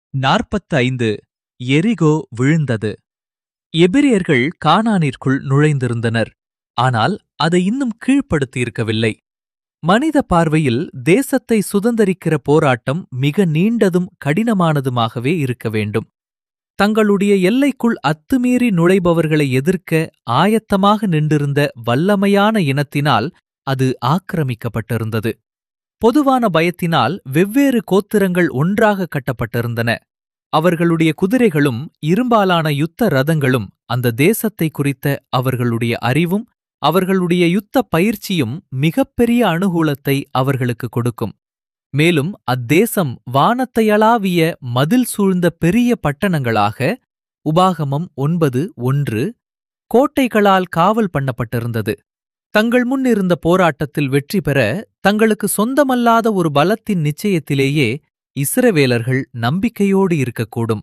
நாற்பத்தைந்து எரிகோ விழுந்தது எபிரியர்கள் கானானிற்குள் நுழைந்திருந்தனர் ஆனால் அதை இன்னும் கீழ்ப்படுத்தியிருக்கவில்லை மனித பார்வையில் தேசத்தை சுதந்தரிக்கிற போராட்டம் மிக நீண்டதும் கடினமானதுமாகவே இருக்க வேண்டும் தங்களுடைய எல்லைக்குள் அத்துமீறி நுழைபவர்களை எதிர்க்க ஆயத்தமாக நின்றிருந்த வல்லமையான இனத்தினால் அது ஆக்கிரமிக்கப்பட்டிருந்தது பொதுவான பயத்தினால் வெவ்வேறு கோத்திரங்கள் ஒன்றாக கட்டப்பட்டிருந்தன அவர்களுடைய குதிரைகளும் இரும்பாலான யுத்த ரதங்களும் அந்த தேசத்தை குறித்த அவர்களுடைய அறிவும் அவர்களுடைய யுத்த பயிற்சியும் மிகப்பெரிய அனுகூலத்தை அவர்களுக்கு கொடுக்கும் மேலும் அத்தேசம் வானத்தையளாவிய மதில் சூழ்ந்த பெரிய பட்டணங்களாக உபாகமம் ஒன்பது ஒன்று கோட்டைகளால் காவல் பண்ணப்பட்டிருந்தது தங்கள் முன் இருந்த போராட்டத்தில் வெற்றி பெற தங்களுக்கு சொந்தமல்லாத ஒரு பலத்தின் நிச்சயத்திலேயே இஸ்ரவேலர்கள் நம்பிக்கையோடு இருக்கக்கூடும்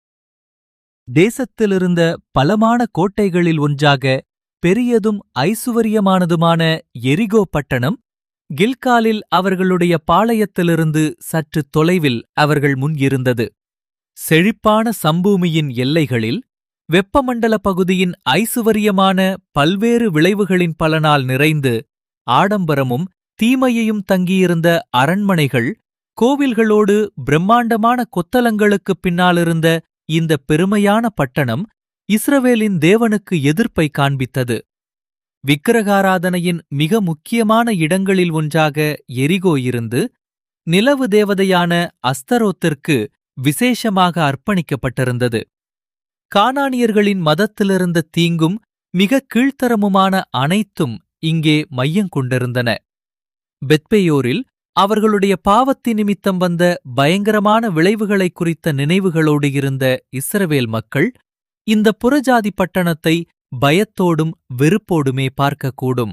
தேசத்திலிருந்த பலமான கோட்டைகளில் ஒன்றாக பெரியதும் ஐசுவரியமானதுமான எரிகோ பட்டணம் கில்காலில் அவர்களுடைய பாளையத்திலிருந்து சற்று தொலைவில் அவர்கள் முன் இருந்தது செழிப்பான சம்பூமியின் எல்லைகளில் வெப்பமண்டல பகுதியின் ஐசுவரியமான பல்வேறு விளைவுகளின் பலனால் நிறைந்து ஆடம்பரமும் தீமையையும் தங்கியிருந்த அரண்மனைகள் கோவில்களோடு பிரம்மாண்டமான கொத்தலங்களுக்குப் பின்னாலிருந்த இந்த பெருமையான பட்டணம் இஸ்ரவேலின் தேவனுக்கு எதிர்ப்பை காண்பித்தது விக்கிரகாராதனையின் மிக முக்கியமான இடங்களில் ஒன்றாக எரிகோ இருந்து நிலவு தேவதையான அஸ்தரோத்திற்கு விசேஷமாக அர்ப்பணிக்கப்பட்டிருந்தது கானானியர்களின் மதத்திலிருந்த தீங்கும் மிக கீழ்த்தரமுமான அனைத்தும் இங்கே மையங்கொண்டிருந்தன பெத்பேயோரில் அவர்களுடைய பாவத்தி நிமித்தம் வந்த பயங்கரமான விளைவுகளைக் குறித்த நினைவுகளோடு இருந்த இஸ்ரவேல் மக்கள் இந்த புறஜாதி பட்டணத்தை பயத்தோடும் வெறுப்போடுமே பார்க்கக்கூடும்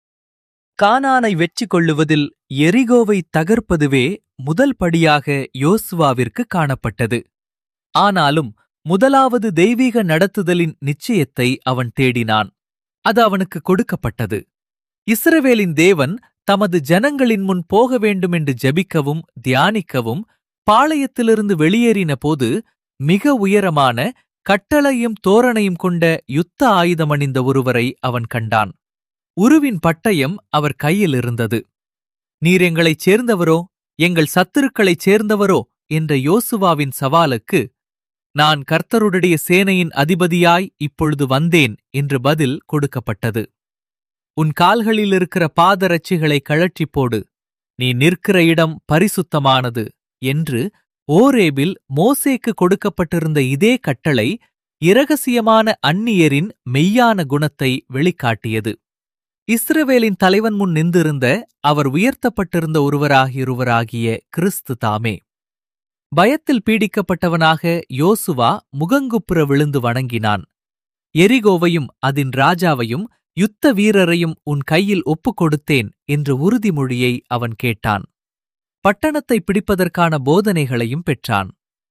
கானானை வெற்றி கொள்ளுவதில் எரிகோவை தகர்ப்பதுவே முதல் படியாக யோசுவாவிற்கு காணப்பட்டது ஆனாலும் முதலாவது தெய்வீக நடத்துதலின் நிச்சயத்தை அவன் தேடினான் அது அவனுக்கு கொடுக்கப்பட்டது இஸ்ரவேலின் தேவன் தமது ஜனங்களின் முன் போக வேண்டுமென்று ஜெபிக்கவும் தியானிக்கவும் பாளையத்திலிருந்து வெளியேறின போது மிக உயரமான கட்டளையும் தோரணையும் கொண்ட யுத்த ஆயுதம் அணிந்த ஒருவரை அவன் கண்டான் உருவின் பட்டயம் அவர் கையில் இருந்தது நீர் எங்களைச் சேர்ந்தவரோ எங்கள் சத்துருக்களைச் சேர்ந்தவரோ என்ற யோசுவாவின் சவாலுக்கு நான் கர்த்தருடைய சேனையின் அதிபதியாய் இப்பொழுது வந்தேன் என்று பதில் கொடுக்கப்பட்டது உன் கால்களில் இருக்கிற பாதரட்சிகளை கழற்றிப் போடு நீ நிற்கிற இடம் பரிசுத்தமானது என்று ஓரேபில் மோசேக்கு கொடுக்கப்பட்டிருந்த இதே கட்டளை இரகசியமான அந்நியரின் மெய்யான குணத்தை வெளிக்காட்டியது இஸ்ரவேலின் தலைவன் முன் நின்றிருந்த அவர் உயர்த்தப்பட்டிருந்த ஒருவராகியொருவராகிய கிறிஸ்து தாமே பயத்தில் பீடிக்கப்பட்டவனாக யோசுவா முகங்குப்புற விழுந்து வணங்கினான் எரிகோவையும் அதன் ராஜாவையும் யுத்த வீரரையும் உன் கையில் ஒப்புக் கொடுத்தேன் என்ற உறுதிமொழியை அவன் கேட்டான் பட்டணத்தை பிடிப்பதற்கான போதனைகளையும் பெற்றான்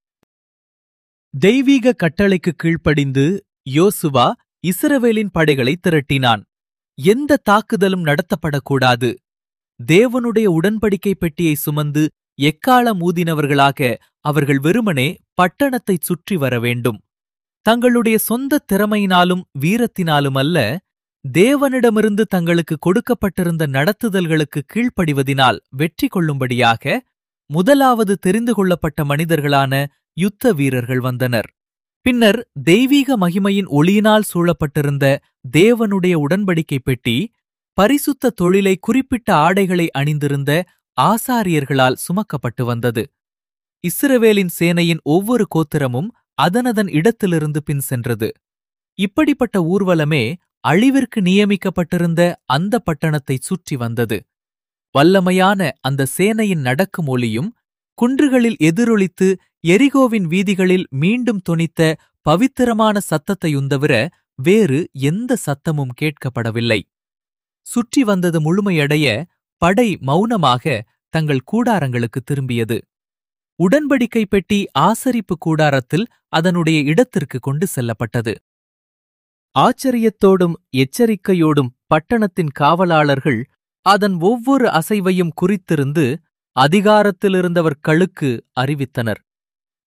தெய்வீக கட்டளைக்கு கீழ்ப்படிந்து யோசுவா இஸ்ரவேலின் படைகளை திரட்டினான் எந்த தாக்குதலும் நடத்தப்படக்கூடாது தேவனுடைய உடன்படிக்கை பெட்டியை சுமந்து எக்காலம் ஊதினவர்களாக அவர்கள் வெறுமனே பட்டணத்தைச் சுற்றி வர வேண்டும் தங்களுடைய சொந்த திறமையினாலும் வீரத்தினாலும் அல்ல தேவனிடமிருந்து தங்களுக்கு கொடுக்கப்பட்டிருந்த நடத்துதல்களுக்கு கீழ்ப்படிவதினால் வெற்றி கொள்ளும்படியாக முதலாவது தெரிந்து கொள்ளப்பட்ட மனிதர்களான யுத்த வீரர்கள் வந்தனர் பின்னர் தெய்வீக மகிமையின் ஒளியினால் சூழப்பட்டிருந்த தேவனுடைய உடன்படிக்கை பெட்டி பரிசுத்த தொழிலை குறிப்பிட்ட ஆடைகளை அணிந்திருந்த ஆசாரியர்களால் சுமக்கப்பட்டு வந்தது இஸ்ரவேலின் சேனையின் ஒவ்வொரு கோத்திரமும் அதனதன் இடத்திலிருந்து பின் சென்றது இப்படிப்பட்ட ஊர்வலமே அழிவிற்கு நியமிக்கப்பட்டிருந்த அந்த பட்டணத்தைச் சுற்றி வந்தது வல்லமையான அந்த சேனையின் நடக்கும் ஒளியும் குன்றுகளில் எதிரொலித்து எரிகோவின் வீதிகளில் மீண்டும் தொனித்த பவித்திரமான சத்தத்தையுந்தவிர வேறு எந்த சத்தமும் கேட்கப்படவில்லை சுற்றி வந்தது முழுமையடைய படை மௌனமாக தங்கள் கூடாரங்களுக்கு திரும்பியது உடன்படிக்கை பெட்டி ஆசரிப்பு கூடாரத்தில் அதனுடைய இடத்திற்கு கொண்டு செல்லப்பட்டது ஆச்சரியத்தோடும் எச்சரிக்கையோடும் பட்டணத்தின் காவலாளர்கள் அதன் ஒவ்வொரு அசைவையும் குறித்திருந்து அதிகாரத்திலிருந்தவர் களுக்கு அறிவித்தனர்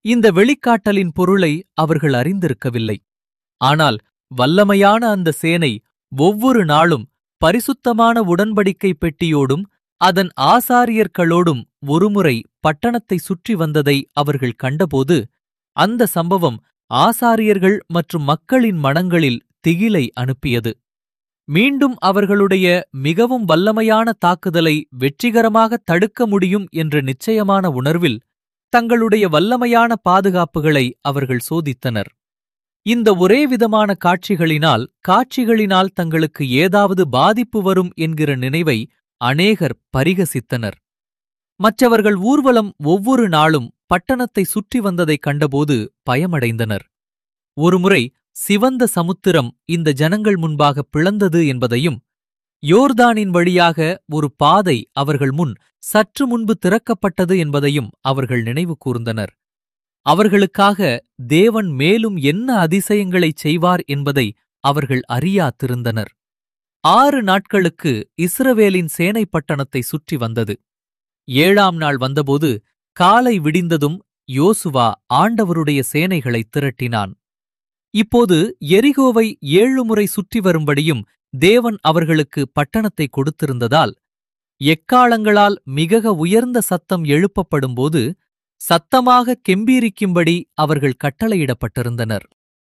இந்த வெளிக்காட்டலின் பொருளை அவர்கள் அறிந்திருக்கவில்லை ஆனால் வல்லமையான அந்த சேனை ஒவ்வொரு நாளும் பரிசுத்தமான உடன்படிக்கை பெட்டியோடும் அதன் ஆசாரியர்களோடும் ஒருமுறை பட்டணத்தை சுற்றி வந்ததை அவர்கள் கண்டபோது அந்த சம்பவம் ஆசாரியர்கள் மற்றும் மக்களின் மனங்களில் திகிலை அனுப்பியது மீண்டும் அவர்களுடைய மிகவும் வல்லமையான தாக்குதலை வெற்றிகரமாக தடுக்க முடியும் என்ற நிச்சயமான உணர்வில் தங்களுடைய வல்லமையான பாதுகாப்புகளை அவர்கள் சோதித்தனர் இந்த ஒரே விதமான காட்சிகளினால் காட்சிகளினால் தங்களுக்கு ஏதாவது பாதிப்பு வரும் என்கிற நினைவை அநேகர் பரிகசித்தனர் மற்றவர்கள் ஊர்வலம் ஒவ்வொரு நாளும் பட்டணத்தை சுற்றி வந்ததைக் கண்டபோது பயமடைந்தனர் ஒருமுறை சிவந்த சமுத்திரம் இந்த ஜனங்கள் முன்பாக பிளந்தது என்பதையும் யோர்தானின் வழியாக ஒரு பாதை அவர்கள் முன் சற்று முன்பு திறக்கப்பட்டது என்பதையும் அவர்கள் நினைவு கூர்ந்தனர் அவர்களுக்காக தேவன் மேலும் என்ன அதிசயங்களைச் செய்வார் என்பதை அவர்கள் அறியாதிருந்தனர் ஆறு நாட்களுக்கு இஸ்ரவேலின் சேனை பட்டணத்தை சுற்றி வந்தது ஏழாம் நாள் வந்தபோது காலை விடிந்ததும் யோசுவா ஆண்டவருடைய சேனைகளை திரட்டினான் இப்போது எரிகோவை ஏழு முறை சுற்றி வரும்படியும் தேவன் அவர்களுக்கு பட்டணத்தை கொடுத்திருந்ததால் எக்காலங்களால் மிக உயர்ந்த சத்தம் எழுப்பப்படும்போது சத்தமாக கெம்பீரிக்கும்படி அவர்கள் கட்டளையிடப்பட்டிருந்தனர்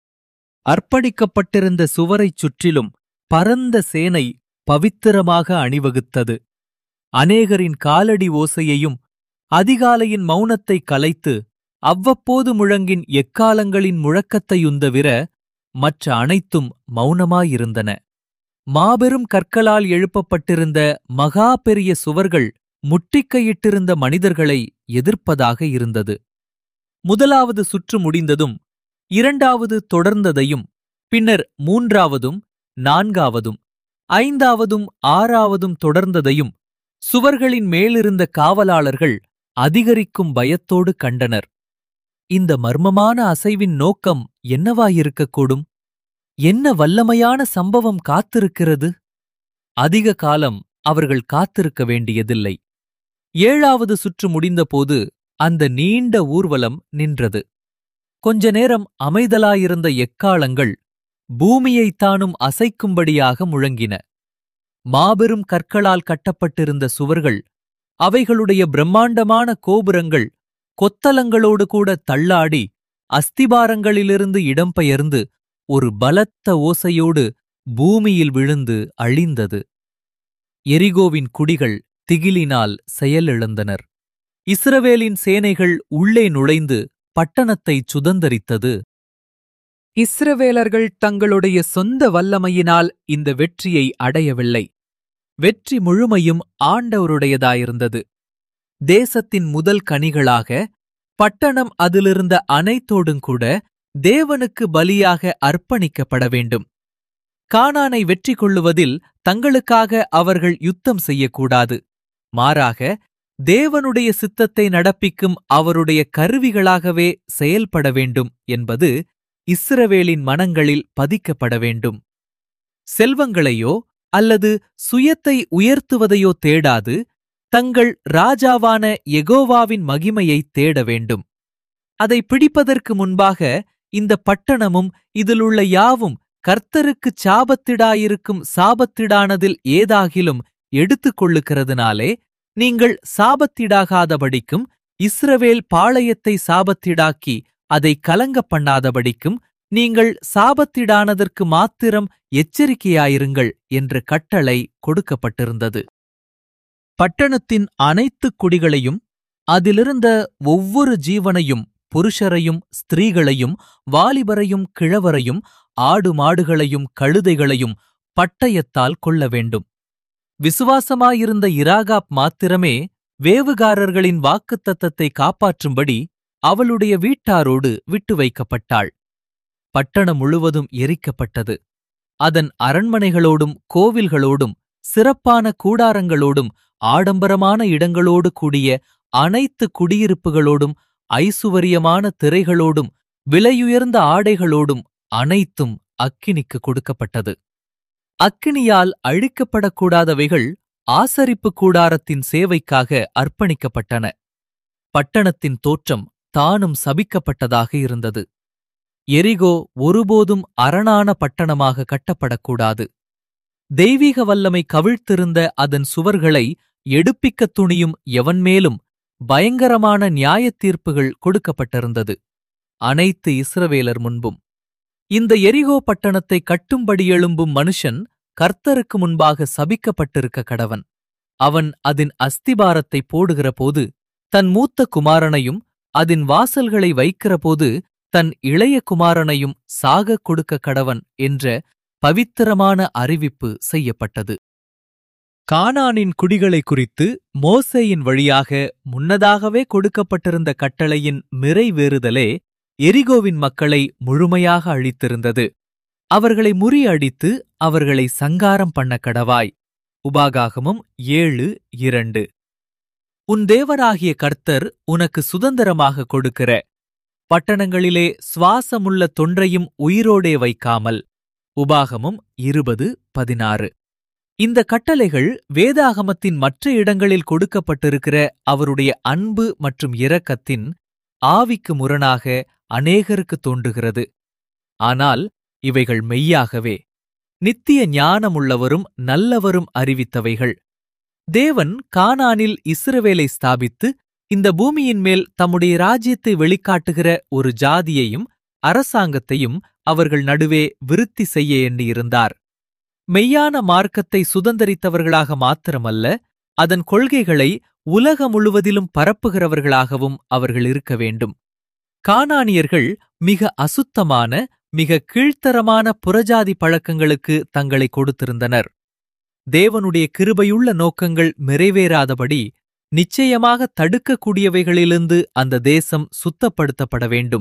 அர்ப்பணிக்கப்பட்டிருந்த சுவரைச் சுற்றிலும் பரந்த சேனை பவித்திரமாக அணிவகுத்தது அநேகரின் காலடி ஓசையையும் அதிகாலையின் மௌனத்தை கலைத்து அவ்வப்போது முழங்கின் எக்காலங்களின் முழக்கத்தையுந்தவிர மற்ற அனைத்தும் மௌனமாயிருந்தன மாபெரும் கற்களால் எழுப்பப்பட்டிருந்த மகா பெரிய சுவர்கள் முட்டிக்கையிட்டிருந்த மனிதர்களை எதிர்ப்பதாக இருந்தது முதலாவது சுற்று முடிந்ததும் இரண்டாவது தொடர்ந்ததையும் பின்னர் மூன்றாவதும் நான்காவதும் ஐந்தாவதும் ஆறாவதும் தொடர்ந்ததையும் சுவர்களின் மேலிருந்த காவலாளர்கள் அதிகரிக்கும் பயத்தோடு கண்டனர் இந்த மர்மமான அசைவின் நோக்கம் என்னவாயிருக்கக்கூடும் என்ன வல்லமையான சம்பவம் காத்திருக்கிறது அதிக காலம் அவர்கள் காத்திருக்க வேண்டியதில்லை ஏழாவது சுற்று முடிந்தபோது அந்த நீண்ட ஊர்வலம் நின்றது கொஞ்ச நேரம் அமைதலாயிருந்த எக்காலங்கள் பூமியைத் தானும் அசைக்கும்படியாக முழங்கின மாபெரும் கற்களால் கட்டப்பட்டிருந்த சுவர்கள் அவைகளுடைய பிரம்மாண்டமான கோபுரங்கள் கொத்தலங்களோடு கூட தள்ளாடி அஸ்திபாரங்களிலிருந்து இடம்பெயர்ந்து ஒரு பலத்த ஓசையோடு பூமியில் விழுந்து அழிந்தது எரிகோவின் குடிகள் திகிலினால் செயலிழந்தனர் இஸ்ரவேலின் சேனைகள் உள்ளே நுழைந்து பட்டணத்தைச் சுதந்தரித்தது இஸ்ரவேலர்கள் தங்களுடைய சொந்த வல்லமையினால் இந்த வெற்றியை அடையவில்லை வெற்றி முழுமையும் ஆண்டவருடையதாயிருந்தது தேசத்தின் முதல் கனிகளாக பட்டணம் அதிலிருந்த அனைத்தோடும் கூட தேவனுக்கு பலியாக அர்ப்பணிக்கப்பட வேண்டும் கானானை வெற்றி கொள்ளுவதில் தங்களுக்காக அவர்கள் யுத்தம் செய்யக்கூடாது மாறாக தேவனுடைய சித்தத்தை நடப்பிக்கும் அவருடைய கருவிகளாகவே செயல்பட வேண்டும் என்பது இஸ்ரவேலின் மனங்களில் பதிக்கப்பட வேண்டும் செல்வங்களையோ அல்லது சுயத்தை உயர்த்துவதையோ தேடாது தங்கள் ராஜாவான எகோவாவின் மகிமையை தேட வேண்டும் அதை பிடிப்பதற்கு முன்பாக இந்த பட்டணமும் இதிலுள்ள யாவும் கர்த்தருக்குச் சாபத்திடாயிருக்கும் சாபத்திடானதில் ஏதாகிலும் எடுத்துக் கொள்ளுகிறதுனாலே நீங்கள் சாபத்திடாகாதபடிக்கும் இஸ்ரவேல் பாளையத்தை சாபத்திடாக்கி அதை கலங்க பண்ணாதபடிக்கும் நீங்கள் சாபத்திடானதற்கு மாத்திரம் எச்சரிக்கையாயிருங்கள் என்ற கட்டளை கொடுக்கப்பட்டிருந்தது பட்டணத்தின் அனைத்து குடிகளையும் அதிலிருந்த ஒவ்வொரு ஜீவனையும் புருஷரையும் ஸ்திரீகளையும் வாலிபரையும் கிழவரையும் ஆடு மாடுகளையும் கழுதைகளையும் பட்டயத்தால் கொள்ள வேண்டும் விசுவாசமாயிருந்த இராகாப் மாத்திரமே வேவுகாரர்களின் வாக்குத்தத்தத்தை காப்பாற்றும்படி அவளுடைய வீட்டாரோடு விட்டு வைக்கப்பட்டாள் பட்டணம் முழுவதும் எரிக்கப்பட்டது அதன் அரண்மனைகளோடும் கோவில்களோடும் சிறப்பான கூடாரங்களோடும் ஆடம்பரமான இடங்களோடு கூடிய அனைத்து குடியிருப்புகளோடும் ஐசுவரியமான திரைகளோடும் விலையுயர்ந்த ஆடைகளோடும் அனைத்தும் அக்கினிக்கு கொடுக்கப்பட்டது அக்கினியால் அழிக்கப்படக்கூடாதவைகள் ஆசரிப்பு கூடாரத்தின் சேவைக்காக அர்ப்பணிக்கப்பட்டன பட்டணத்தின் தோற்றம் தானும் சபிக்கப்பட்டதாக இருந்தது எரிகோ ஒருபோதும் அரணான பட்டணமாக கட்டப்படக்கூடாது தெய்வீக வல்லமை கவிழ்த்திருந்த அதன் சுவர்களை எடுப்பிக்கத் துணியும் எவன் மேலும் பயங்கரமான நியாயத் தீர்ப்புகள் கொடுக்கப்பட்டிருந்தது அனைத்து இஸ்ரவேலர் முன்பும் இந்த எரிகோ பட்டணத்தை கட்டும்படி எழும்பும் மனுஷன் கர்த்தருக்கு முன்பாக சபிக்கப்பட்டிருக்க கடவன் அவன் அதன் அஸ்திபாரத்தை போடுகிறபோது தன் மூத்த குமாரனையும் அதன் வாசல்களை வைக்கிறபோது தன் இளைய குமாரனையும் சாகக் கொடுக்க கடவன் என்ற பவித்திரமான அறிவிப்பு செய்யப்பட்டது கானானின் குடிகளை குறித்து மோசேயின் வழியாக முன்னதாகவே கொடுக்கப்பட்டிருந்த கட்டளையின் நிறைவேறுதலே எரிகோவின் மக்களை முழுமையாக அழித்திருந்தது அவர்களை முறியடித்து அவர்களை சங்காரம் பண்ண கடவாய் உபாகாகமும் ஏழு இரண்டு உன் தேவராகிய கர்த்தர் உனக்கு சுதந்திரமாக கொடுக்கிற பட்டணங்களிலே சுவாசமுள்ள தொன்றையும் உயிரோடே வைக்காமல் உபாகமும் இருபது பதினாறு இந்த கட்டளைகள் வேதாகமத்தின் மற்ற இடங்களில் கொடுக்கப்பட்டிருக்கிற அவருடைய அன்பு மற்றும் இரக்கத்தின் ஆவிக்கு முரணாக அநேகருக்கு தோன்றுகிறது ஆனால் இவைகள் மெய்யாகவே நித்திய ஞானமுள்ளவரும் நல்லவரும் அறிவித்தவைகள் தேவன் கானானில் இஸ்ரவேலை ஸ்தாபித்து இந்த பூமியின் மேல் தம்முடைய ராஜ்யத்தை வெளிக்காட்டுகிற ஒரு ஜாதியையும் அரசாங்கத்தையும் அவர்கள் நடுவே விருத்தி செய்ய எண்ணியிருந்தார் மெய்யான மார்க்கத்தை சுதந்தரித்தவர்களாக மாத்திரமல்ல அதன் கொள்கைகளை உலக முழுவதிலும் பரப்புகிறவர்களாகவும் அவர்கள் இருக்க வேண்டும் கானானியர்கள் மிக அசுத்தமான மிக கீழ்த்தரமான புறஜாதி பழக்கங்களுக்கு தங்களை கொடுத்திருந்தனர் தேவனுடைய கிருபையுள்ள நோக்கங்கள் நிறைவேறாதபடி நிச்சயமாக தடுக்கக்கூடியவைகளிலிருந்து அந்த தேசம் சுத்தப்படுத்தப்பட வேண்டும்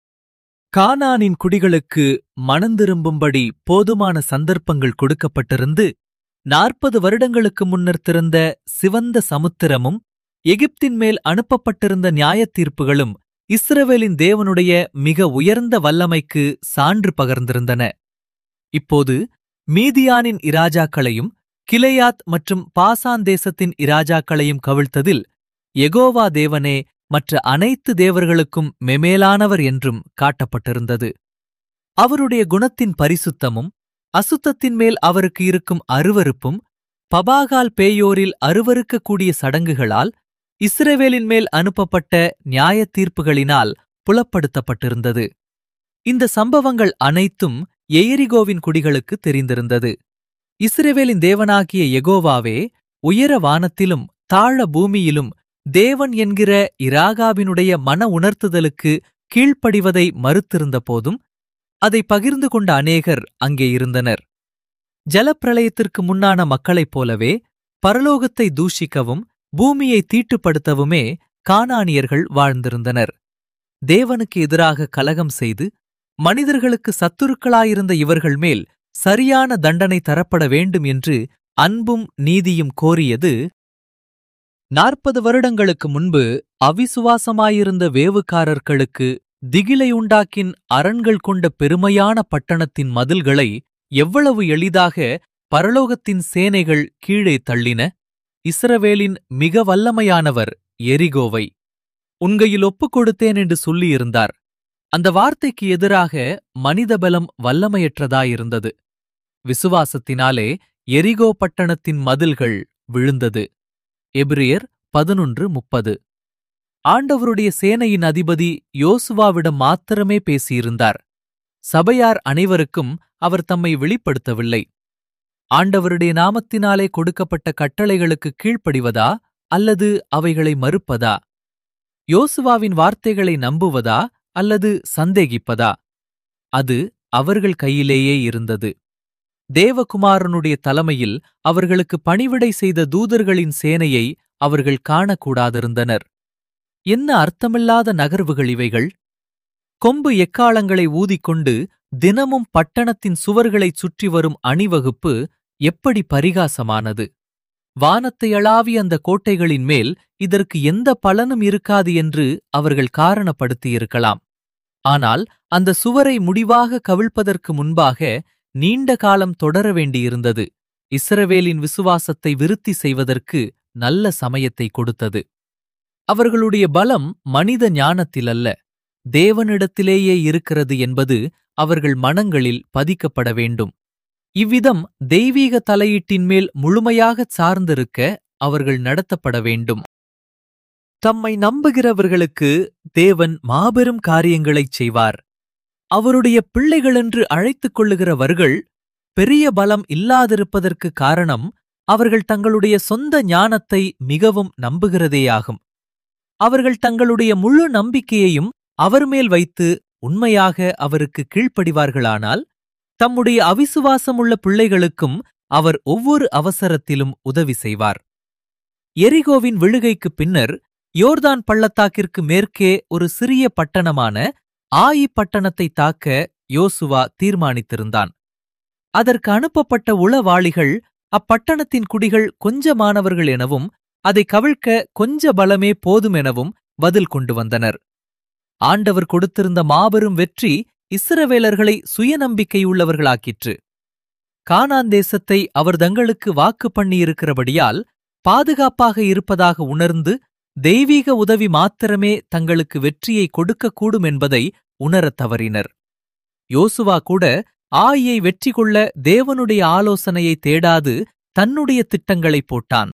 கானானின் குடிகளுக்கு மனந்திரும்பும்படி போதுமான சந்தர்ப்பங்கள் கொடுக்கப்பட்டிருந்து நாற்பது வருடங்களுக்கு முன்னர் திறந்த சிவந்த சமுத்திரமும் எகிப்தின் மேல் அனுப்பப்பட்டிருந்த நியாயத் தீர்ப்புகளும் இஸ்ரவேலின் தேவனுடைய மிக உயர்ந்த வல்லமைக்கு சான்று பகர்ந்திருந்தன இப்போது மீதியானின் இராஜாக்களையும் கிளையாத் மற்றும் பாசான் தேசத்தின் இராஜாக்களையும் கவிழ்த்ததில் எகோவா தேவனே மற்ற அனைத்து தேவர்களுக்கும் மெமேலானவர் என்றும் காட்டப்பட்டிருந்தது அவருடைய குணத்தின் பரிசுத்தமும் அசுத்தத்தின் மேல் அவருக்கு இருக்கும் அருவருப்பும் பபாகால் பேயோரில் அருவருக்கக்கூடிய சடங்குகளால் இஸ்ரவேலின் மேல் அனுப்பப்பட்ட நியாயத் தீர்ப்புகளினால் புலப்படுத்தப்பட்டிருந்தது இந்த சம்பவங்கள் அனைத்தும் எயரிகோவின் குடிகளுக்கு தெரிந்திருந்தது இஸ்ரவேலின் தேவனாகிய எகோவாவே உயர வானத்திலும் தாழ பூமியிலும் தேவன் என்கிற இராகாவினுடைய மன உணர்த்துதலுக்கு கீழ்ப்படிவதை மறுத்திருந்த போதும் அதை பகிர்ந்து கொண்ட அநேகர் அங்கே இருந்தனர் ஜலப்பிரளயத்திற்கு முன்னான மக்களைப் போலவே பரலோகத்தை தூஷிக்கவும் பூமியை தீட்டுப்படுத்தவுமே கானானியர்கள் வாழ்ந்திருந்தனர் தேவனுக்கு எதிராக கலகம் செய்து மனிதர்களுக்கு சத்துருக்களாயிருந்த இவர்கள் மேல் சரியான தண்டனை தரப்பட வேண்டும் என்று அன்பும் நீதியும் கோரியது நாற்பது வருடங்களுக்கு முன்பு அவிசுவாசமாயிருந்த வேவுக்காரர்களுக்கு திகிலையுண்டாக்கின் அரண்கள் கொண்ட பெருமையான பட்டணத்தின் மதில்களை எவ்வளவு எளிதாக பரலோகத்தின் சேனைகள் கீழே தள்ளின இஸ்ரவேலின் மிக வல்லமையானவர் எரிகோவை உன்கையில் ஒப்புக் கொடுத்தேன் என்று சொல்லியிருந்தார் அந்த வார்த்தைக்கு எதிராக மனித பலம் வல்லமையற்றதாயிருந்தது விசுவாசத்தினாலே எரிகோ பட்டணத்தின் மதில்கள் விழுந்தது எபிரியர் பதினொன்று முப்பது ஆண்டவருடைய சேனையின் அதிபதி யோசுவாவிடம் மாத்திரமே பேசியிருந்தார் சபையார் அனைவருக்கும் அவர் தம்மை வெளிப்படுத்தவில்லை ஆண்டவருடைய நாமத்தினாலே கொடுக்கப்பட்ட கட்டளைகளுக்கு கீழ்ப்படிவதா அல்லது அவைகளை மறுப்பதா யோசுவாவின் வார்த்தைகளை நம்புவதா அல்லது சந்தேகிப்பதா அது அவர்கள் கையிலேயே இருந்தது தேவகுமாரனுடைய தலைமையில் அவர்களுக்கு பணிவிடை செய்த தூதர்களின் சேனையை அவர்கள் காணக்கூடாதிருந்தனர் என்ன அர்த்தமில்லாத நகர்வுகள் இவைகள் கொம்பு எக்காலங்களை ஊதிக்கொண்டு தினமும் பட்டணத்தின் சுவர்களைச் சுற்றி வரும் அணிவகுப்பு எப்படி பரிகாசமானது வானத்தை அளாவிய அந்த கோட்டைகளின் மேல் இதற்கு எந்த பலனும் இருக்காது என்று அவர்கள் காரணப்படுத்தியிருக்கலாம் ஆனால் அந்த சுவரை முடிவாக கவிழ்ப்பதற்கு முன்பாக நீண்ட காலம் தொடர வேண்டியிருந்தது இஸ்ரவேலின் விசுவாசத்தை விருத்தி செய்வதற்கு நல்ல சமயத்தை கொடுத்தது அவர்களுடைய பலம் மனித ஞானத்திலல்ல தேவனிடத்திலேயே இருக்கிறது என்பது அவர்கள் மனங்களில் பதிக்கப்பட வேண்டும் இவ்விதம் தெய்வீக தலையீட்டின் மேல் முழுமையாகச் சார்ந்திருக்க அவர்கள் நடத்தப்பட வேண்டும் தம்மை நம்புகிறவர்களுக்கு தேவன் மாபெரும் காரியங்களைச் செய்வார் அவருடைய பிள்ளைகளென்று அழைத்துக் கொள்ளுகிறவர்கள் பெரிய பலம் இல்லாதிருப்பதற்கு காரணம் அவர்கள் தங்களுடைய சொந்த ஞானத்தை மிகவும் நம்புகிறதேயாகும் அவர்கள் தங்களுடைய முழு நம்பிக்கையையும் அவர் மேல் வைத்து உண்மையாக அவருக்கு கீழ்ப்படிவார்களானால் தம்முடைய அவிசுவாசமுள்ள பிள்ளைகளுக்கும் அவர் ஒவ்வொரு அவசரத்திலும் உதவி செய்வார் எரிகோவின் விழுகைக்குப் பின்னர் யோர்தான் பள்ளத்தாக்கிற்கு மேற்கே ஒரு சிறிய பட்டணமான ஆயி பட்டணத்தை தாக்க யோசுவா தீர்மானித்திருந்தான் அதற்கு அனுப்பப்பட்ட உளவாளிகள் அப்பட்டணத்தின் குடிகள் கொஞ்சமானவர்கள் எனவும் அதை கவிழ்க்க கொஞ்ச பலமே போதுமெனவும் பதில் கொண்டு வந்தனர் ஆண்டவர் கொடுத்திருந்த மாபெரும் வெற்றி இஸ்ரவேலர்களை சுயநம்பிக்கையுள்ளவர்களாக்கிற்று கானான் தேசத்தை அவர் தங்களுக்கு வாக்கு பண்ணியிருக்கிறபடியால் பாதுகாப்பாக இருப்பதாக உணர்ந்து தெய்வீக உதவி மாத்திரமே தங்களுக்கு வெற்றியை கொடுக்கக்கூடும் என்பதை உணரத் தவறினர் யோசுவா கூட ஆயை வெற்றி கொள்ள தேவனுடைய ஆலோசனையை தேடாது தன்னுடைய திட்டங்களைப் போட்டான்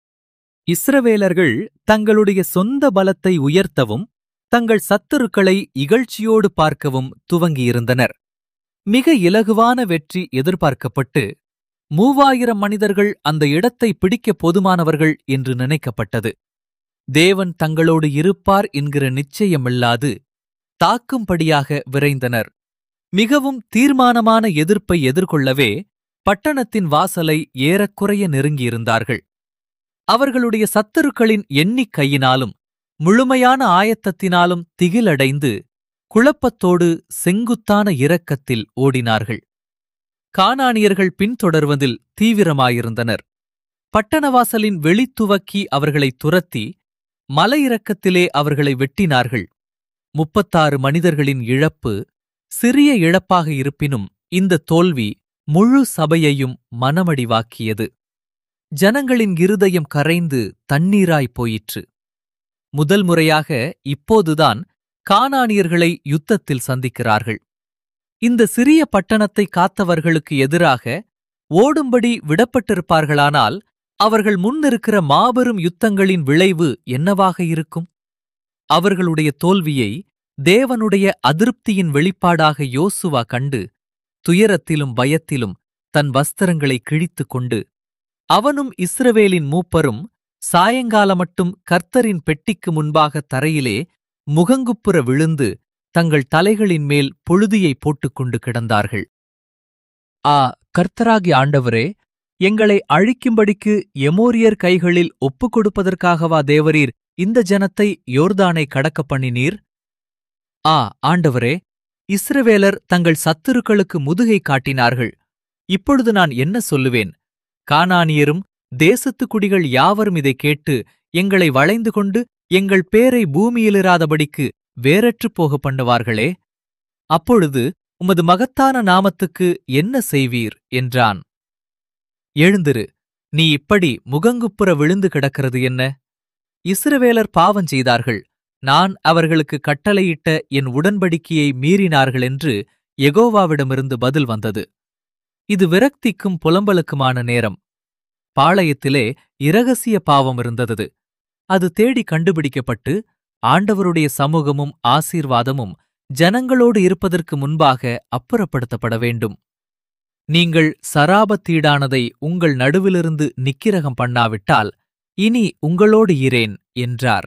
இஸ்ரவேலர்கள் தங்களுடைய சொந்த பலத்தை உயர்த்தவும் தங்கள் சத்துருக்களை இகழ்ச்சியோடு பார்க்கவும் துவங்கியிருந்தனர் மிக இலகுவான வெற்றி எதிர்பார்க்கப்பட்டு மூவாயிரம் மனிதர்கள் அந்த இடத்தை பிடிக்க போதுமானவர்கள் என்று நினைக்கப்பட்டது தேவன் தங்களோடு இருப்பார் என்கிற நிச்சயமில்லாது தாக்கும்படியாக விரைந்தனர் மிகவும் தீர்மானமான எதிர்ப்பை எதிர்கொள்ளவே பட்டணத்தின் வாசலை ஏறக்குறைய நெருங்கியிருந்தார்கள் அவர்களுடைய சத்துருக்களின் எண்ணிக்கையினாலும் முழுமையான ஆயத்தத்தினாலும் திகிலடைந்து குழப்பத்தோடு செங்குத்தான இரக்கத்தில் ஓடினார்கள் கானானியர்கள் பின்தொடர்வதில் தீவிரமாயிருந்தனர் பட்டணவாசலின் வெளித்துவக்கி அவர்களை துரத்தி மலையிறக்கத்திலே அவர்களை வெட்டினார்கள் முப்பத்தாறு மனிதர்களின் இழப்பு சிறிய இழப்பாக இருப்பினும் இந்த தோல்வி முழு சபையையும் மனமடிவாக்கியது ஜனங்களின் இருதயம் கரைந்து தண்ணீராய் போயிற்று முதல் முறையாக இப்போதுதான் கானானியர்களை யுத்தத்தில் சந்திக்கிறார்கள் இந்த சிறிய பட்டணத்தை காத்தவர்களுக்கு எதிராக ஓடும்படி விடப்பட்டிருப்பார்களானால் அவர்கள் முன்னிருக்கிற மாபெரும் யுத்தங்களின் விளைவு என்னவாக இருக்கும் அவர்களுடைய தோல்வியை தேவனுடைய அதிருப்தியின் வெளிப்பாடாக யோசுவா கண்டு துயரத்திலும் பயத்திலும் தன் வஸ்திரங்களை கிழித்துக் கொண்டு அவனும் இஸ்ரவேலின் மூப்பரும் சாயங்காலமட்டும் கர்த்தரின் பெட்டிக்கு முன்பாக தரையிலே முகங்குப்புற விழுந்து தங்கள் தலைகளின் மேல் பொழுதியை போட்டுக்கொண்டு கிடந்தார்கள் ஆ கர்த்தராகி ஆண்டவரே எங்களை அழிக்கும்படிக்கு எமோரியர் கைகளில் ஒப்புக் கொடுப்பதற்காகவா தேவரீர் இந்த ஜனத்தை யோர்தானை கடக்க பண்ணினீர் ஆ ஆண்டவரே இஸ்ரவேலர் தங்கள் சத்துருக்களுக்கு முதுகை காட்டினார்கள் இப்பொழுது நான் என்ன சொல்லுவேன் கானானியரும் தேசத்து குடிகள் யாவரும் இதைக் கேட்டு எங்களை வளைந்து கொண்டு எங்கள் பேரை பூமியிலிராதபடிக்கு வேறற்றுப் போக பண்ணுவார்களே அப்பொழுது உமது மகத்தான நாமத்துக்கு என்ன செய்வீர் என்றான் எழுந்திரு நீ இப்படி முகங்குப்புற விழுந்து கிடக்கிறது என்ன இஸ்ரவேலர் பாவம் செய்தார்கள் நான் அவர்களுக்கு கட்டளையிட்ட என் உடன்படிக்கையை மீறினார்கள் என்று எகோவாவிடமிருந்து பதில் வந்தது இது விரக்திக்கும் புலம்பலுக்குமான நேரம் பாளையத்திலே இரகசிய பாவம் இருந்தது அது தேடி கண்டுபிடிக்கப்பட்டு ஆண்டவருடைய சமூகமும் ஆசீர்வாதமும் ஜனங்களோடு இருப்பதற்கு முன்பாக அப்புறப்படுத்தப்பட வேண்டும் நீங்கள் சராபத்தீடானதை உங்கள் நடுவிலிருந்து நிக்கிரகம் பண்ணாவிட்டால் இனி உங்களோடு இரேன் என்றார்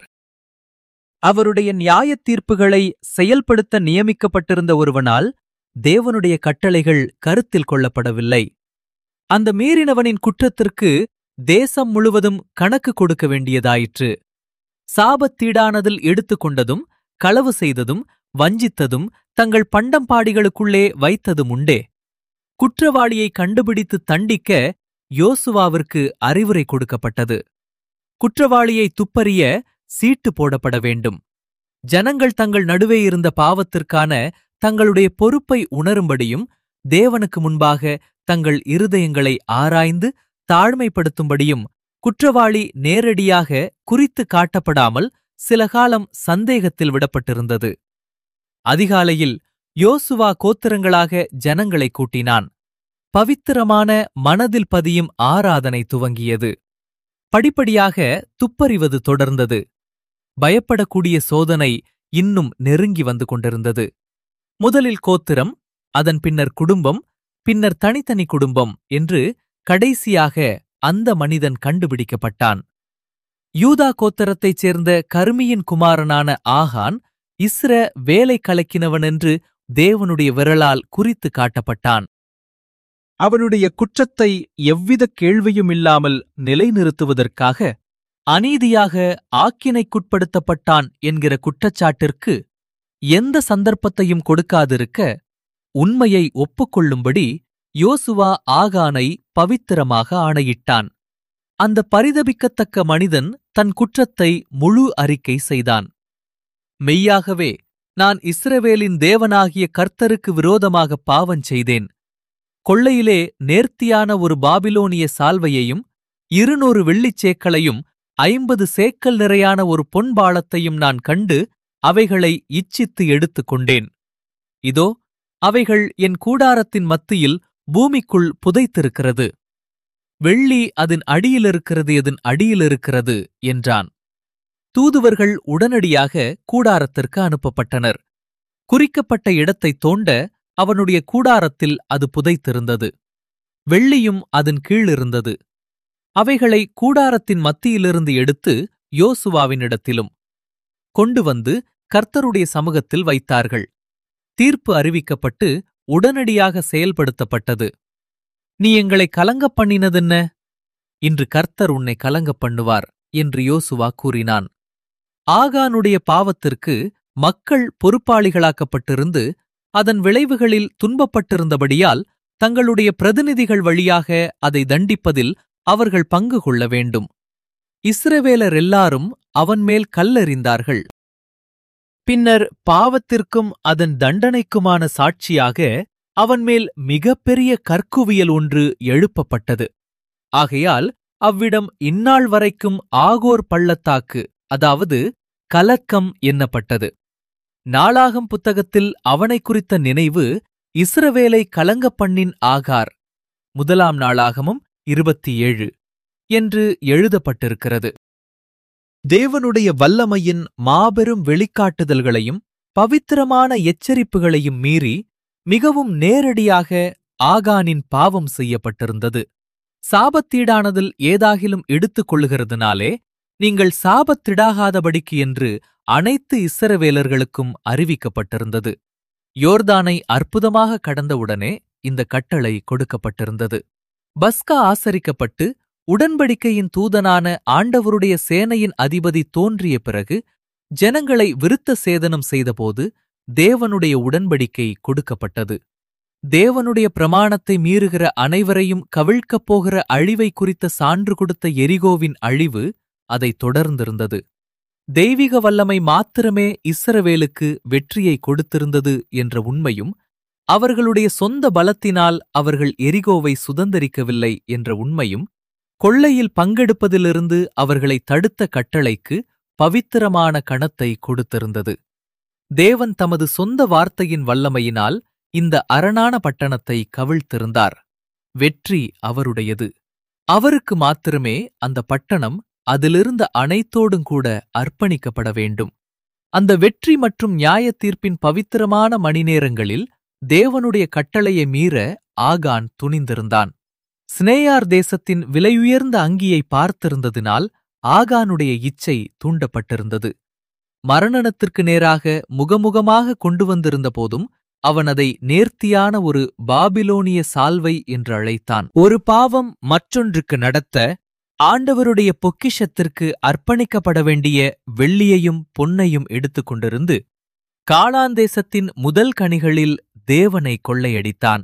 அவருடைய நியாயத் தீர்ப்புகளை செயல்படுத்த நியமிக்கப்பட்டிருந்த ஒருவனால் தேவனுடைய கட்டளைகள் கருத்தில் கொள்ளப்படவில்லை அந்த மீறினவனின் குற்றத்திற்கு தேசம் முழுவதும் கணக்கு கொடுக்க வேண்டியதாயிற்று சாபத்தீடானதில் எடுத்துக்கொண்டதும் களவு செய்ததும் வஞ்சித்ததும் தங்கள் பண்டம்பாடிகளுக்குள்ளே வைத்ததும் உண்டே குற்றவாளியை கண்டுபிடித்து தண்டிக்க யோசுவாவிற்கு அறிவுரை கொடுக்கப்பட்டது குற்றவாளியை துப்பறிய சீட்டு போடப்பட வேண்டும் ஜனங்கள் தங்கள் நடுவே இருந்த பாவத்திற்கான தங்களுடைய பொறுப்பை உணரும்படியும் தேவனுக்கு முன்பாக தங்கள் இருதயங்களை ஆராய்ந்து தாழ்மைப்படுத்தும்படியும் குற்றவாளி நேரடியாக குறித்து காட்டப்படாமல் சில காலம் சந்தேகத்தில் விடப்பட்டிருந்தது அதிகாலையில் யோசுவா கோத்திரங்களாக ஜனங்களை கூட்டினான் பவித்திரமான மனதில் பதியும் ஆராதனை துவங்கியது படிப்படியாக துப்பறிவது தொடர்ந்தது பயப்படக்கூடிய சோதனை இன்னும் நெருங்கி வந்து கொண்டிருந்தது முதலில் கோத்திரம் அதன் பின்னர் குடும்பம் பின்னர் தனித்தனி குடும்பம் என்று கடைசியாக அந்த மனிதன் கண்டுபிடிக்கப்பட்டான் யூதா கோத்திரத்தைச் சேர்ந்த கருமியின் குமாரனான ஆகான் இஸ்ர வேலை கலக்கினவனென்று தேவனுடைய விரலால் குறித்து காட்டப்பட்டான் அவனுடைய குற்றத்தை எவ்வித கேள்வியும் இல்லாமல் நிலைநிறுத்துவதற்காக அநீதியாக ஆக்கினைக்குட்படுத்தப்பட்டான் என்கிற குற்றச்சாட்டிற்கு எந்த சந்தர்ப்பத்தையும் கொடுக்காதிருக்க உண்மையை ஒப்புக்கொள்ளும்படி யோசுவா ஆகானை பவித்திரமாக ஆணையிட்டான் அந்த பரிதபிக்கத்தக்க மனிதன் தன் குற்றத்தை முழு அறிக்கை செய்தான் மெய்யாகவே நான் இஸ்ரவேலின் தேவனாகிய கர்த்தருக்கு விரோதமாக பாவம் செய்தேன் கொள்ளையிலே நேர்த்தியான ஒரு பாபிலோனிய சால்வையையும் இருநூறு வெள்ளிச் சேக்களையும் ஐம்பது சேக்கல் நிறையான ஒரு பொன்பாளத்தையும் நான் கண்டு அவைகளை இச்சித்து எடுத்துக் கொண்டேன் இதோ அவைகள் என் கூடாரத்தின் மத்தியில் பூமிக்குள் புதைத்திருக்கிறது வெள்ளி அதன் அடியிலிருக்கிறது அதன் அடியிலிருக்கிறது என்றான் தூதுவர்கள் உடனடியாக கூடாரத்திற்கு அனுப்பப்பட்டனர் குறிக்கப்பட்ட இடத்தை தோண்ட அவனுடைய கூடாரத்தில் அது புதைத்திருந்தது வெள்ளியும் அதன் கீழிருந்தது அவைகளை கூடாரத்தின் மத்தியிலிருந்து எடுத்து யோசுவாவினிடத்திலும் கொண்டு வந்து கர்த்தருடைய சமூகத்தில் வைத்தார்கள் தீர்ப்பு அறிவிக்கப்பட்டு உடனடியாக செயல்படுத்தப்பட்டது நீ எங்களை கலங்கப் பண்ணினதென்ன இன்று கர்த்தர் உன்னை கலங்கப் பண்ணுவார் என்று யோசுவா கூறினான் ஆகானுடைய பாவத்திற்கு மக்கள் பொறுப்பாளிகளாக்கப்பட்டிருந்து அதன் விளைவுகளில் துன்பப்பட்டிருந்தபடியால் தங்களுடைய பிரதிநிதிகள் வழியாக அதை தண்டிப்பதில் அவர்கள் பங்கு கொள்ள வேண்டும் இஸ்ரவேலர் எல்லாரும் அவன் மேல் கல்லெறிந்தார்கள் பின்னர் பாவத்திற்கும் அதன் தண்டனைக்குமான சாட்சியாக அவன் மேல் மிகப்பெரிய கற்குவியல் ஒன்று எழுப்பப்பட்டது ஆகையால் அவ்விடம் இந்நாள் வரைக்கும் ஆகோர் பள்ளத்தாக்கு அதாவது கலக்கம் எண்ணப்பட்டது நாளாகம் புத்தகத்தில் அவனை குறித்த நினைவு இஸ்ரவேலை கலங்கப் பண்ணின் ஆகார் முதலாம் நாளாகமும் இருபத்தி ஏழு என்று எழுதப்பட்டிருக்கிறது தேவனுடைய வல்லமையின் மாபெரும் வெளிக்காட்டுதல்களையும் பவித்திரமான எச்சரிப்புகளையும் மீறி மிகவும் நேரடியாக ஆகானின் பாவம் செய்யப்பட்டிருந்தது சாபத்தீடானதில் ஏதாகிலும் எடுத்துக் கொள்ளுகிறதுனாலே நீங்கள் சாபத்திடாகாதபடிக்கு என்று அனைத்து இஸ்ரவேலர்களுக்கும் அறிவிக்கப்பட்டிருந்தது யோர்தானை அற்புதமாக கடந்தவுடனே இந்த கட்டளை கொடுக்கப்பட்டிருந்தது பஸ்கா ஆசரிக்கப்பட்டு உடன்படிக்கையின் தூதனான ஆண்டவருடைய சேனையின் அதிபதி தோன்றிய பிறகு ஜனங்களை விருத்த சேதனம் செய்தபோது தேவனுடைய உடன்படிக்கை கொடுக்கப்பட்டது தேவனுடைய பிரமாணத்தை மீறுகிற அனைவரையும் கவிழ்க்கப் போகிற அழிவை குறித்த சான்று கொடுத்த எரிகோவின் அழிவு அதை தொடர்ந்திருந்தது தெய்வீக வல்லமை மாத்திரமே இஸ்ரவேலுக்கு வெற்றியை கொடுத்திருந்தது என்ற உண்மையும் அவர்களுடைய சொந்த பலத்தினால் அவர்கள் எரிகோவை சுதந்தரிக்கவில்லை என்ற உண்மையும் கொள்ளையில் பங்கெடுப்பதிலிருந்து அவர்களை தடுத்த கட்டளைக்கு பவித்திரமான கணத்தை கொடுத்திருந்தது தேவன் தமது சொந்த வார்த்தையின் வல்லமையினால் இந்த அரணான பட்டணத்தை கவிழ்த்திருந்தார் வெற்றி அவருடையது அவருக்கு மாத்திரமே அந்த பட்டணம் அதிலிருந்த அனைத்தோடும் கூட அர்ப்பணிக்கப்பட வேண்டும் அந்த வெற்றி மற்றும் நியாய தீர்ப்பின் பவித்திரமான மணிநேரங்களில் தேவனுடைய கட்டளையை மீற ஆகான் துணிந்திருந்தான் ஸ்னேயார் தேசத்தின் விலையுயர்ந்த அங்கியை பார்த்திருந்ததினால் ஆகானுடைய இச்சை தூண்டப்பட்டிருந்தது மரணனத்திற்கு நேராக முகமுகமாக கொண்டு வந்திருந்த போதும் அவன் அதை நேர்த்தியான ஒரு பாபிலோனிய சால்வை என்று அழைத்தான் ஒரு பாவம் மற்றொன்றுக்கு நடத்த ஆண்டவருடைய பொக்கிஷத்திற்கு அர்ப்பணிக்கப்பட வேண்டிய வெள்ளியையும் பொன்னையும் எடுத்துக் கொண்டிருந்து காளாந்தேசத்தின் முதல் கனிகளில் தேவனை கொள்ளையடித்தான்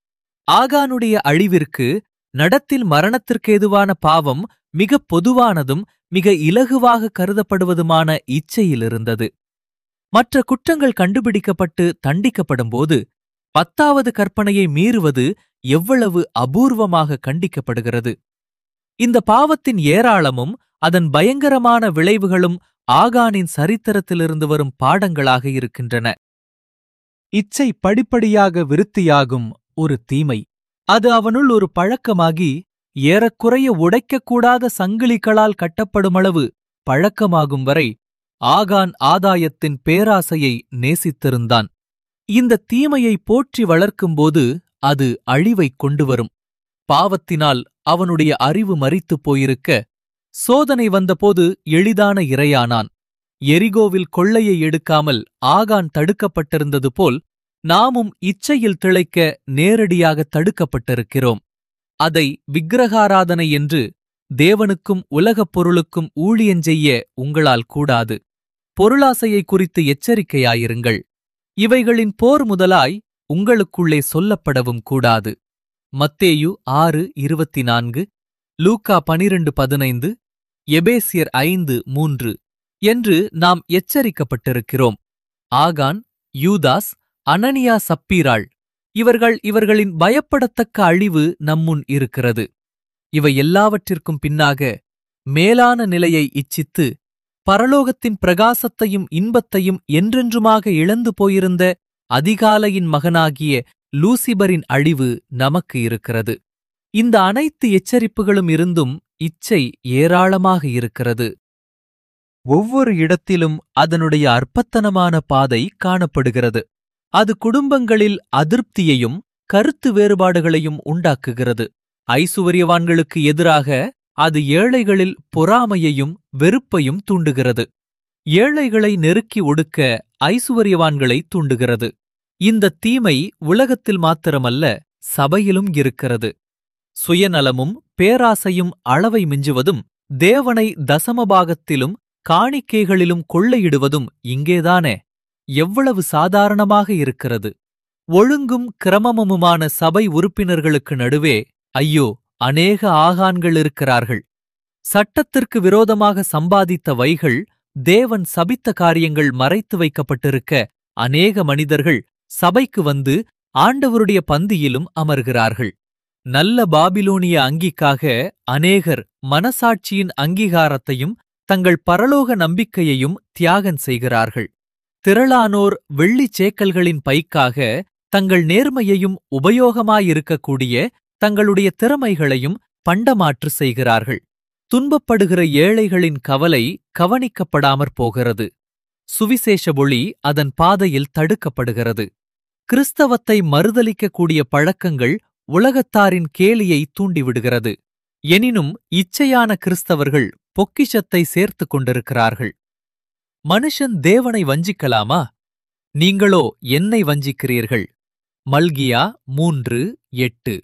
ஆகானுடைய அழிவிற்கு நடத்தில் மரணத்திற்கேதுவான பாவம் மிக பொதுவானதும் மிக இலகுவாக கருதப்படுவதுமான இச்சையிலிருந்தது மற்ற குற்றங்கள் கண்டுபிடிக்கப்பட்டு தண்டிக்கப்படும்போது பத்தாவது கற்பனையை மீறுவது எவ்வளவு அபூர்வமாக கண்டிக்கப்படுகிறது இந்த பாவத்தின் ஏராளமும் அதன் பயங்கரமான விளைவுகளும் ஆகானின் சரித்திரத்திலிருந்து வரும் பாடங்களாக இருக்கின்றன இச்சை படிப்படியாக விருத்தியாகும் ஒரு தீமை அது அவனுள் ஒரு பழக்கமாகி ஏறக்குறைய உடைக்கக்கூடாத சங்கிலிகளால் கட்டப்படுமளவு பழக்கமாகும் வரை ஆகான் ஆதாயத்தின் பேராசையை நேசித்திருந்தான் இந்த தீமையை போற்றி வளர்க்கும்போது அது அழிவைக் கொண்டுவரும் பாவத்தினால் அவனுடைய அறிவு மறித்துப் போயிருக்க சோதனை வந்தபோது எளிதான இரையானான் எரிகோவில் கொள்ளையை எடுக்காமல் ஆகான் தடுக்கப்பட்டிருந்தது போல் நாமும் இச்சையில் திளைக்க நேரடியாக தடுக்கப்பட்டிருக்கிறோம் அதை விக்கிரகாராதனை என்று தேவனுக்கும் உலகப் பொருளுக்கும் ஊழியஞ்செய்ய உங்களால் கூடாது பொருளாசையை குறித்து எச்சரிக்கையாயிருங்கள் இவைகளின் போர் முதலாய் உங்களுக்குள்ளே சொல்லப்படவும் கூடாது மத்தேயு ஆறு இருபத்தி நான்கு லூக்கா பனிரெண்டு பதினைந்து எபேசியர் ஐந்து மூன்று என்று நாம் எச்சரிக்கப்பட்டிருக்கிறோம் ஆகான் யூதாஸ் அனனியா சப்பீராள் இவர்கள் இவர்களின் பயப்படத்தக்க அழிவு நம்முன் இருக்கிறது இவை எல்லாவற்றிற்கும் பின்னாக மேலான நிலையை இச்சித்து பரலோகத்தின் பிரகாசத்தையும் இன்பத்தையும் என்றென்றுமாக இழந்து போயிருந்த அதிகாலையின் மகனாகிய லூசிபரின் அழிவு நமக்கு இருக்கிறது இந்த அனைத்து எச்சரிப்புகளும் இருந்தும் இச்சை ஏராளமாக இருக்கிறது ஒவ்வொரு இடத்திலும் அதனுடைய அற்பத்தனமான பாதை காணப்படுகிறது அது குடும்பங்களில் அதிருப்தியையும் கருத்து வேறுபாடுகளையும் உண்டாக்குகிறது ஐசுவரியவான்களுக்கு எதிராக அது ஏழைகளில் பொறாமையையும் வெறுப்பையும் தூண்டுகிறது ஏழைகளை நெருக்கி ஒடுக்க ஐசுவரியவான்களை தூண்டுகிறது இந்த தீமை உலகத்தில் மாத்திரமல்ல சபையிலும் இருக்கிறது சுயநலமும் பேராசையும் அளவை மிஞ்சுவதும் தேவனை தசமபாகத்திலும் காணிக்கைகளிலும் கொள்ளையிடுவதும் இங்கேதானே எவ்வளவு சாதாரணமாக இருக்கிறது ஒழுங்கும் கிரமமுமான சபை உறுப்பினர்களுக்கு நடுவே ஐயோ அநேக ஆகான்கள் இருக்கிறார்கள் சட்டத்திற்கு விரோதமாக சம்பாதித்த வைகள் தேவன் சபித்த காரியங்கள் மறைத்து வைக்கப்பட்டிருக்க அநேக மனிதர்கள் சபைக்கு வந்து ஆண்டவருடைய பந்தியிலும் அமர்கிறார்கள் நல்ல பாபிலோனிய அங்கிக்காக அநேகர் மனசாட்சியின் அங்கீகாரத்தையும் தங்கள் பரலோக நம்பிக்கையையும் தியாகம் செய்கிறார்கள் திரளானோர் வெள்ளிச் சேக்கல்களின் பைக்காக தங்கள் நேர்மையையும் உபயோகமாயிருக்கக்கூடிய தங்களுடைய திறமைகளையும் பண்டமாற்று செய்கிறார்கள் துன்பப்படுகிற ஏழைகளின் கவலை கவனிக்கப்படாமற் போகிறது சுவிசேஷ ஒளி அதன் பாதையில் தடுக்கப்படுகிறது கிறிஸ்தவத்தை மறுதலிக்கக்கூடிய பழக்கங்கள் உலகத்தாரின் கேலியை தூண்டிவிடுகிறது எனினும் இச்சையான கிறிஸ்தவர்கள் பொக்கிஷத்தை சேர்த்துக் கொண்டிருக்கிறார்கள் மனுஷன் தேவனை வஞ்சிக்கலாமா நீங்களோ என்னை வஞ்சிக்கிறீர்கள் மல்கியா மூன்று எட்டு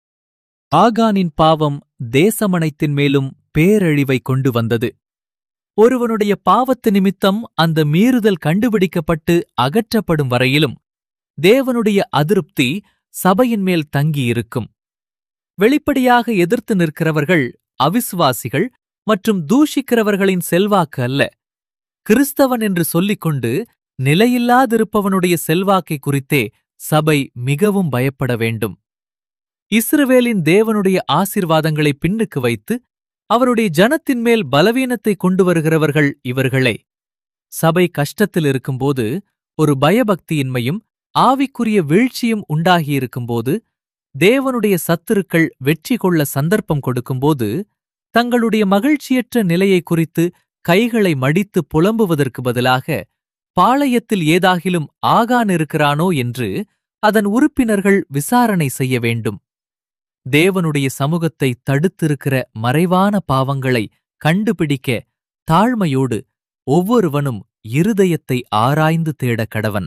ஆகானின் பாவம் தேசமனைத்தின் மேலும் பேரழிவை கொண்டு வந்தது ஒருவனுடைய பாவத்து நிமித்தம் அந்த மீறுதல் கண்டுபிடிக்கப்பட்டு அகற்றப்படும் வரையிலும் தேவனுடைய அதிருப்தி சபையின் மேல் தங்கியிருக்கும் வெளிப்படையாக எதிர்த்து நிற்கிறவர்கள் அவிசுவாசிகள் மற்றும் தூஷிக்கிறவர்களின் செல்வாக்கு அல்ல கிறிஸ்தவன் என்று சொல்லிக்கொண்டு நிலையில்லாதிருப்பவனுடைய செல்வாக்கை குறித்தே சபை மிகவும் பயப்பட வேண்டும் இஸ்ரவேலின் தேவனுடைய ஆசிர்வாதங்களை பின்னுக்கு வைத்து அவருடைய ஜனத்தின் மேல் பலவீனத்தை கொண்டு வருகிறவர்கள் இவர்களே சபை கஷ்டத்தில் இருக்கும்போது ஒரு பயபக்தியின்மையும் ஆவிக்குரிய வீழ்ச்சியும் உண்டாகியிருக்கும்போது தேவனுடைய சத்துருக்கள் வெற்றி கொள்ள சந்தர்ப்பம் கொடுக்கும்போது தங்களுடைய மகிழ்ச்சியற்ற நிலையை குறித்து கைகளை மடித்து புலம்புவதற்கு பதிலாக பாளையத்தில் ஏதாகிலும் ஆகான் இருக்கிறானோ என்று அதன் உறுப்பினர்கள் விசாரணை செய்ய வேண்டும் தேவனுடைய சமூகத்தை தடுத்திருக்கிற மறைவான பாவங்களை கண்டுபிடிக்க தாழ்மையோடு ஒவ்வொருவனும் இருதயத்தை ஆராய்ந்து தேட கடவன்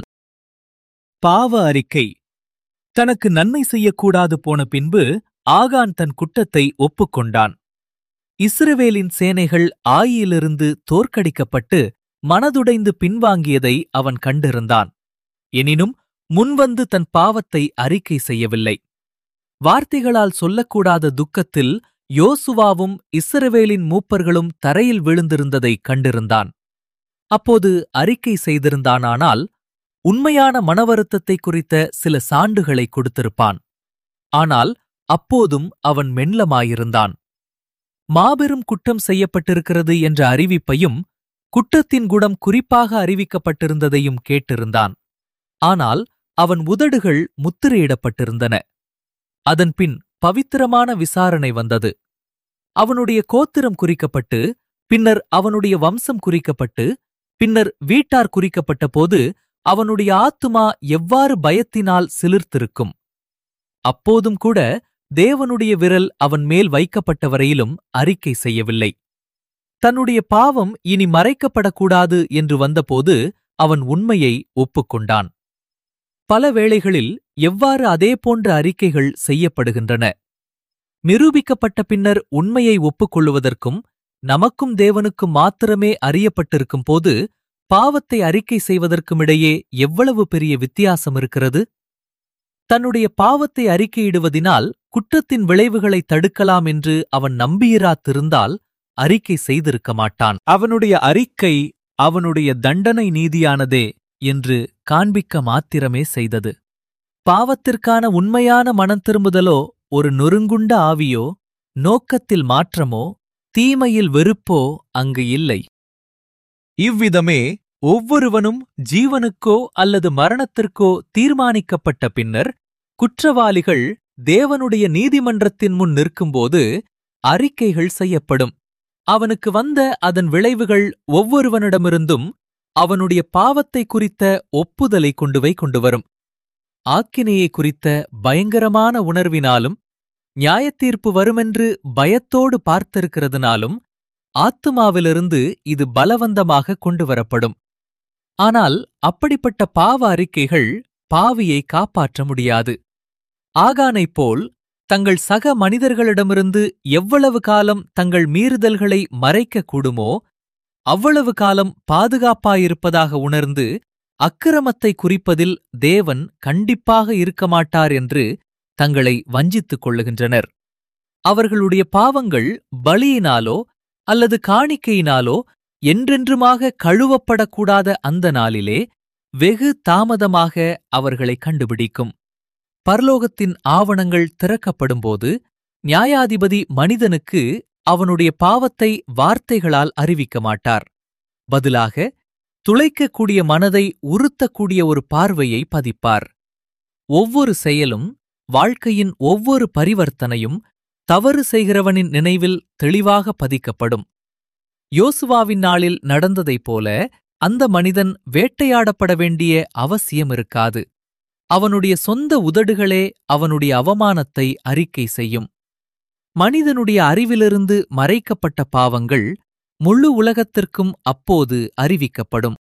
பாவ அறிக்கை தனக்கு நன்மை செய்யக்கூடாது போன பின்பு ஆகான் தன் குற்றத்தை ஒப்புக்கொண்டான் இஸ்ரவேலின் சேனைகள் ஆயிலிருந்து தோற்கடிக்கப்பட்டு மனதுடைந்து பின்வாங்கியதை அவன் கண்டிருந்தான் எனினும் முன்வந்து தன் பாவத்தை அறிக்கை செய்யவில்லை வார்த்தைகளால் சொல்லக்கூடாத துக்கத்தில் யோசுவாவும் இஸ்ரவேலின் மூப்பர்களும் தரையில் விழுந்திருந்ததைக் கண்டிருந்தான் அப்போது அறிக்கை செய்திருந்தானானால் உண்மையான மனவருத்தத்தை குறித்த சில சான்றுகளை கொடுத்திருப்பான் ஆனால் அப்போதும் அவன் மென்லமாயிருந்தான் மாபெரும் குற்றம் செய்யப்பட்டிருக்கிறது என்ற அறிவிப்பையும் குற்றத்தின் குணம் குறிப்பாக அறிவிக்கப்பட்டிருந்ததையும் கேட்டிருந்தான் ஆனால் அவன் உதடுகள் முத்திரையிடப்பட்டிருந்தன அதன்பின் பவித்திரமான விசாரணை வந்தது அவனுடைய கோத்திரம் குறிக்கப்பட்டு பின்னர் அவனுடைய வம்சம் குறிக்கப்பட்டு பின்னர் வீட்டார் குறிக்கப்பட்ட போது அவனுடைய ஆத்துமா எவ்வாறு பயத்தினால் சிலிர்த்திருக்கும் அப்போதும் கூட தேவனுடைய விரல் அவன் மேல் வைக்கப்பட்ட வரையிலும் அறிக்கை செய்யவில்லை தன்னுடைய பாவம் இனி மறைக்கப்படக்கூடாது என்று வந்தபோது அவன் உண்மையை ஒப்புக்கொண்டான் பல வேளைகளில் எவ்வாறு அதேபோன்ற அறிக்கைகள் செய்யப்படுகின்றன நிரூபிக்கப்பட்ட பின்னர் உண்மையை ஒப்புக்கொள்ளுவதற்கும் நமக்கும் தேவனுக்கும் மாத்திரமே அறியப்பட்டிருக்கும் போது பாவத்தை அறிக்கை செய்வதற்கும் இடையே எவ்வளவு பெரிய வித்தியாசம் இருக்கிறது தன்னுடைய பாவத்தை அறிக்கையிடுவதினால் குற்றத்தின் விளைவுகளை தடுக்கலாம் என்று அவன் நம்பியிராத்திருந்தால் அறிக்கை செய்திருக்க மாட்டான் அவனுடைய அறிக்கை அவனுடைய தண்டனை நீதியானதே என்று காண்பிக்க மாத்திரமே செய்தது பாவத்திற்கான உண்மையான மனம் திரும்புதலோ ஒரு நொறுங்குண்ட ஆவியோ நோக்கத்தில் மாற்றமோ தீமையில் வெறுப்போ அங்கு இல்லை இவ்விதமே ஒவ்வொருவனும் ஜீவனுக்கோ அல்லது மரணத்திற்கோ தீர்மானிக்கப்பட்ட பின்னர் குற்றவாளிகள் தேவனுடைய நீதிமன்றத்தின் முன் நிற்கும்போது அறிக்கைகள் செய்யப்படும் அவனுக்கு வந்த அதன் விளைவுகள் ஒவ்வொருவனிடமிருந்தும் அவனுடைய பாவத்தை குறித்த ஒப்புதலை கொண்டுவை கொண்டு வரும் ஆக்கினையை குறித்த பயங்கரமான உணர்வினாலும் நியாயத்தீர்ப்பு வருமென்று பயத்தோடு பார்த்திருக்கிறதுனாலும் ஆத்துமாவிலிருந்து இது பலவந்தமாக கொண்டு வரப்படும் ஆனால் அப்படிப்பட்ட பாவ அறிக்கைகள் பாவியை காப்பாற்ற முடியாது ஆகானைப் போல் தங்கள் சக மனிதர்களிடமிருந்து எவ்வளவு காலம் தங்கள் மீறுதல்களை மறைக்க கூடுமோ அவ்வளவு காலம் பாதுகாப்பாயிருப்பதாக உணர்ந்து அக்கிரமத்தை குறிப்பதில் தேவன் கண்டிப்பாக இருக்க மாட்டார் என்று தங்களை வஞ்சித்துக் கொள்ளுகின்றனர் அவர்களுடைய பாவங்கள் பலியினாலோ அல்லது காணிக்கையினாலோ என்றென்றுமாக கழுவப்படக்கூடாத அந்த நாளிலே வெகு தாமதமாக அவர்களை கண்டுபிடிக்கும் பரலோகத்தின் ஆவணங்கள் திறக்கப்படும்போது நியாயாதிபதி மனிதனுக்கு அவனுடைய பாவத்தை வார்த்தைகளால் அறிவிக்க மாட்டார் பதிலாக துளைக்கக்கூடிய மனதை உறுத்தக்கூடிய ஒரு பார்வையை பதிப்பார் ஒவ்வொரு செயலும் வாழ்க்கையின் ஒவ்வொரு பரிவர்த்தனையும் தவறு செய்கிறவனின் நினைவில் தெளிவாக பதிக்கப்படும் யோசுவாவின் நாளில் நடந்ததைப் போல அந்த மனிதன் வேட்டையாடப்பட வேண்டிய அவசியம் இருக்காது அவனுடைய சொந்த உதடுகளே அவனுடைய அவமானத்தை அறிக்கை செய்யும் மனிதனுடைய அறிவிலிருந்து மறைக்கப்பட்ட பாவங்கள் முழு உலகத்திற்கும் அப்போது அறிவிக்கப்படும்